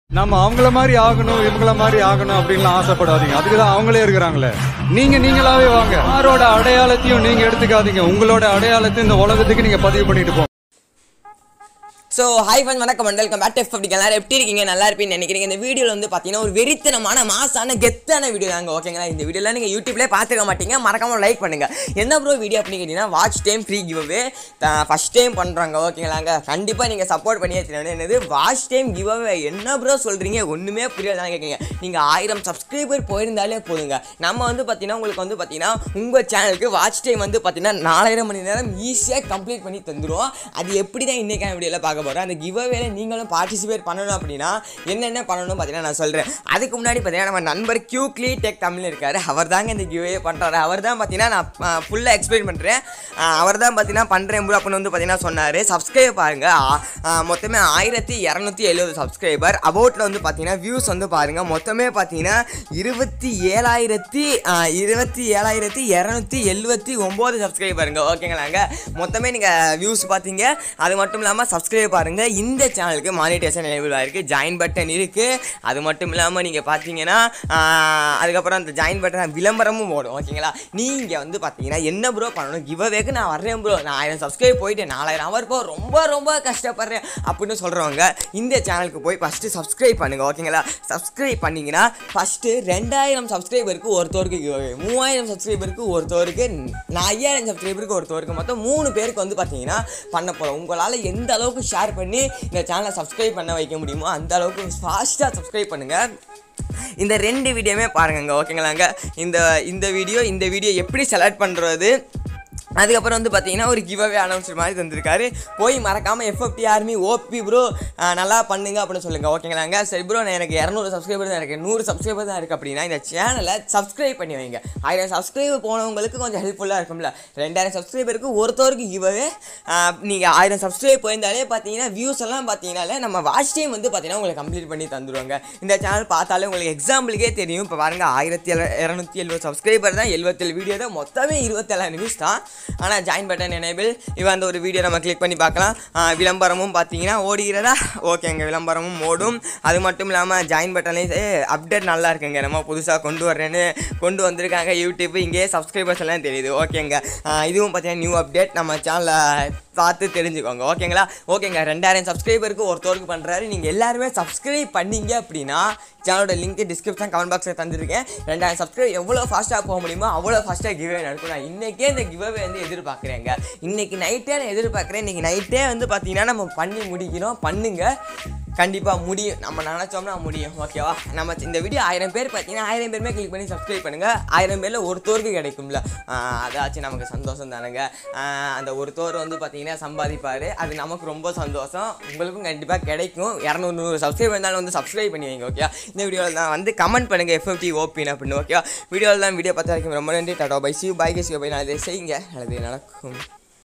நம்ம அவங்கள மாதிரி ஆகணும் இவங்கள மாதிரி ஆகணும் அப்படின்லாம் ஆசைப்படாதீங்க அதுக்கு தான் அவங்களே இருக்கிறாங்களே நீங்க நீங்களாவே வாங்க யாரோட அடையாளத்தையும் நீங்க எடுத்துக்காதீங்க உங்களோட அடையாளத்தை இந்த உலகத்துக்கு நீங்க பதிவு பண்ணிட்டு போங்க ஸோ ஹாய் ஃபன் வணக்கம் அண்ட் வெல்கம் பேக் டெஃப் அப்படி எல்லாரும் எப்படி இருக்கீங்க நல்லா இருப்பீங்கன்னு நினைக்கிறீங்க இந்த வீடியோவில் வந்து பார்த்தீங்கன்னா ஒரு வெறித்தனமான மாசான கெத்தான வீடியோ தாங்க ஓகேங்களா இந்த வீடியோலாம் நீங்கள் யூடியூப்லேயே பார்த்துக்க மாட்டீங்க மறக்காம லைக் பண்ணுங்க என்ன ப்ரோ வீடியோ அப்படின்னு கேட்டிங்கன்னா watch time free giveaway first time பண்ணுறாங்க ஓகேங்களாங்க கண்டிப்பாக நீங்கள் சப்போர்ட் பண்ணி வச்சுருந்தேன் என்னது வாட்ச் டைம் கிவ்அவே என்ன ப்ரோ சொல்கிறீங்க ஒன்றுமே புரியாதான் கேட்குங்க நீங்கள் ஆயிரம் சப்ஸ்கிரைபர் போயிருந்தாலே போதுங்க நம்ம வந்து பார்த்தீங்கன்னா உங்களுக்கு வந்து பார்த்தீங்கன்னா உங்கள் சேனலுக்கு வாட்ச் டைம் வந்து பார்த்தீங்கன்னா நாலாயிரம் மணி நேரம் ஈஸியாக கம்ப்ளீட் பண்ணி தந்துடும் அது எப்படி தான் இன்றைக்கான வீடியோவில் பார்க்க போகிறோம் அந்த கிவ்அவேல நீங்களும் பார்ட்டிசிபேட் பண்ணணும் அப்படின்னா என்னென்ன பண்ணணும் பார்த்தீங்கன்னா நான் சொல்கிறேன் அதுக்கு முன்னாடி பார்த்தீங்கன்னா நம்ம நண்பர் கியூக்லி டெக் தமிழ் இருக்கார் அவர் தாங்க இந்த கிவ்வே பண்ணுறாரு அவர் தான் பார்த்தீங்கன்னா நான் ஃபுல்லாக எக்ஸ்பிளைன் பண்ணுறேன் அவர் தான் பார்த்தீங்கன்னா பண்ணுறேன் ப்ரோ அப்படின்னு வந்து பார்த்தீங்கன்னா சொன்னார் சப்ஸ்கிரைப் பாருங்கள் மொத்தமே ஆயிரத்தி இரநூத்தி எழுபது சப்ஸ்கிரைபர் அபவுட்டில் வந்து பார்த்தீங்கன்னா வியூஸ் வந்து பாருங்கள் மொத்தமே பார்த்தீங்கன்னா இருபத்தி ஏழாயிரத்தி இருபத்தி ஏழாயிரத்தி இரநூத்தி எழுபத்தி ஒம்பது சப்ஸ்கிரைபருங்க ஓகேங்களாங்க மொத்தமே நீங்கள் வியூஸ் பார்த்தீங்க அது மட்டும் இல்லாமல் சப்ஸ்கிரைப் பாருங்கள் இந்த சேனலுக்கு மானிட்டேஷன் எனேபிள் ஆயிருக்கு ஜாயின் பட்டன் இருக்குது அது மட்டும் இல்லாமல் நீங்கள் பார்த்தீங்கன்னா ஆஹ், அதுக்கப்புறம் அந்த ஜாயின் பட்டன் விளம்பரமும் ஓடும் ஓகேங்களா நீங்கள் வந்து பார்த்தீங்கன்னா என்ன ப்ரோ பண்ணணும் கிவ்அவேக்கு நான் வர்றேன் ப்ரோ நான் ஆயிரம் சப்ஸ்கிரைப் போயிட்டு நாலாயிரம் அவர் போ ரொம்ப ரொம்ப கஷ்டப்படுறேன் அப்படின்னு சொல்கிறவங்க இந்த சேனலுக்கு போய் ஃபஸ்ட்டு சப்ஸ்கிரைப் பண்ணுங்க ஓகேங்களா சப்ஸ்கிரைப் பண்ணீங்கன்னா ஃபஸ்ட்டு ரெண்டாயிரம் சப்ஸ்கிரைபருக்கு ஒருத்தருக்கு giveaway. மூவாயிரம் சப்ஸ்கிரைபருக்கு ஒருத்தருக்கு நான் ஐயாயிரம் சப்ஸ்கிரைபருக்கு ஒருத்தருக்கு மொத்தம் மூணு பேருக்கு வந்து பார்த்தீங்கன்னா பண்ண போகிறோம் உங்களால் எந்த அளவுக்கு ஷேர் பண்ணி இந்த சேனலை சப்ஸ்கிரைப் பண்ண வைக்க முடியுமோ அந்த அளவுக்கு ஃபாஸ்ட்டாக சப்ஸ்கிரைப் பண்ணுங்கள் இந்த ரெண்டு வீடியோமே பாருங்கங்க ஓகேங்களாங்க இந்த இந்த வீடியோ இந்த வீடியோ எப்படி செலக்ட் பண்ணுறது அதுக்கப்புறம் வந்து பார்த்தீங்கன்னா ஒரு கிவ்அவே அனௌன்ஸ் மாதிரி தந்திருக்காரு போய் மறக்காமல் எஃப்எஃப்டி ஆர்மி ஓபி ப்ரோ நல்லா பண்ணுங்க அப்படின்னு சொல்லுங்கள் ஓகேங்களாங்க சரி ப்ரோ நான் எனக்கு இரநூறு சப்ஸ்கிரைபர் தான் இருக்குது நூறு சப்ஸ்கிரைபர் தான் இருக்குது அப்படின்னா இந்த சேனலை சப்ஸ்கிரைப் பண்ணி வைங்க ஆயிரம் சப்ஸ்கிரைபர் போனவங்களுக்கு கொஞ்சம் ஹெல்ப்ஃபுல்லாக இருக்கும்ல ரெண்டாயிரம் சப்ஸ்கிரைபருக்கு ஒருத்தருக்கு கிவ்அவே நீங்கள் ஆயிரம் சப்ஸ்கிரைப் போயிருந்தாலே பார்த்தீங்கன்னா வியூஸ் எல்லாம் பார்த்தீங்கன்னாலே நம்ம வாட்ச் டைம் வந்து பார்த்தீங்கன்னா உங்களுக்கு கம்ப்ளீட் பண்ணி தந்துடுவாங்க இந்த சேனல் பார்த்தாலே உங்களுக்கு எக்ஸாம்பிளுக்கே தெரியும் இப்போ பாருங்க ஆயிரத்தி எழு இரநூத்தி எழுபது சப்ஸ்கிரைபர் தான் எழுபத்தேழு வீடியோ தான் மொத்தமே இருபத்தேழாயிரம் நிமிஷம் தான் ஆனால் ஜாயின் பட்டன் எனேபிள் இவன் அந்த ஒரு வீடியோ நம்ம கிளிக் பண்ணி பார்க்கலாம் ஆ, விளம்பரமும் பார்த்தீங்கன்னா ஓடுகிறதா ஓகேங்க விளம்பரமும் ஓடும் அது மட்டும் இல்லாமல் ஜாயின் பட்டன்லேயே அப்டேட் நல்லா இருக்குங்க நம்ம புதுசாக கொண்டு வர்றேன்னு கொண்டு வந்திருக்காங்க யூடியூப் இங்கேயே சப்ஸ்கிரைபர்ஸ் எல்லாம் தெரியுது ஓகேங்க ஆ, இதுவும் பார்த்தீங்கன்னா நியூ அப்டேட் நம்ம சேனலில் பார்த்து தெரிஞ்சுக்கோங்க ஓகேங்களா ஓகேங்க ரெண்டாயிரம் சப்ஸ்கிரைபருக்கு ஒருத்தருக்கு பண்ணுறாரு நீங்கள் எல்லாருமே சப்ஸ்கிரைப் பண்ணீங்க அப்படின்னா சேனலோட லிங்க் டிஸ்கிரிப்ஷன் கமெண்ட் பாக்ஸில் தந்துருக்கேன் ரெண்டாயிரம் சப்ஸ்கிரைப் எவ்வளோ ஃபாஸ்ட்டாக போக முடியுமோ அவ்வளோ ஃபாஸ்ட்டாக கிவ்வே நடக்கும் நான் இன்றைக்கே இந்த கிவ்வே வந்து எதிர்பார்க்குறேங்க இன்னைக்கு நைட்டே நான் எதிர்பார்க்குறேன் இன்னைக்கு நைட்டே வந்து பார்த்தீங்கன்னா நம்ம பண்ணி முடிக்கிறோம் பண்ணுங்க கண்டிப்பாக முடியும் நம்ம நினச்சோம்னா முடியும் ஓகேவா நம்ம இந்த வீடியோ ஆயிரம் பேர் பார்த்தீங்கன்னா ஆயிரம் பேருமே கிளிக் பண்ணி சப்ஸ்கிரைப் பண்ணுங்கள் ஆயிரம் பேரில் ஒருத்தோருக்கு கிடைக்கும்ல ஆஹ் அதாச்சும் நமக்கு சந்தோஷம் தானுங்க ஆஹ் அந்த ஒருத்தோர் வந்து பார்த்தீங்கன்னா சம்பாதிப்பார் அது நமக்கு ரொம்ப சந்தோஷம் உங்களுக்கும் கண்டிப்பாக கிடைக்கும் இரநூறு நூறு சப்ஸ்கிரைப் இருந்தாலும் வந்து சப்ஸ்கிரைப் பண்ணி வைங்க ஓகே இந்த வீடியோவில் தான் வந்து கமெண்ட் பண்ணுங்கள் எஃப்எஃப்டி ஓபின் அப்படின்னு ஓகே வீடியோவில் தான் வீடியோ பார்த்த வரைக்கும் ரொம்ப நன்றி டாடா பை சி பை கே சி பை நாளை செய்யுங்க நல்லது நடக்கும்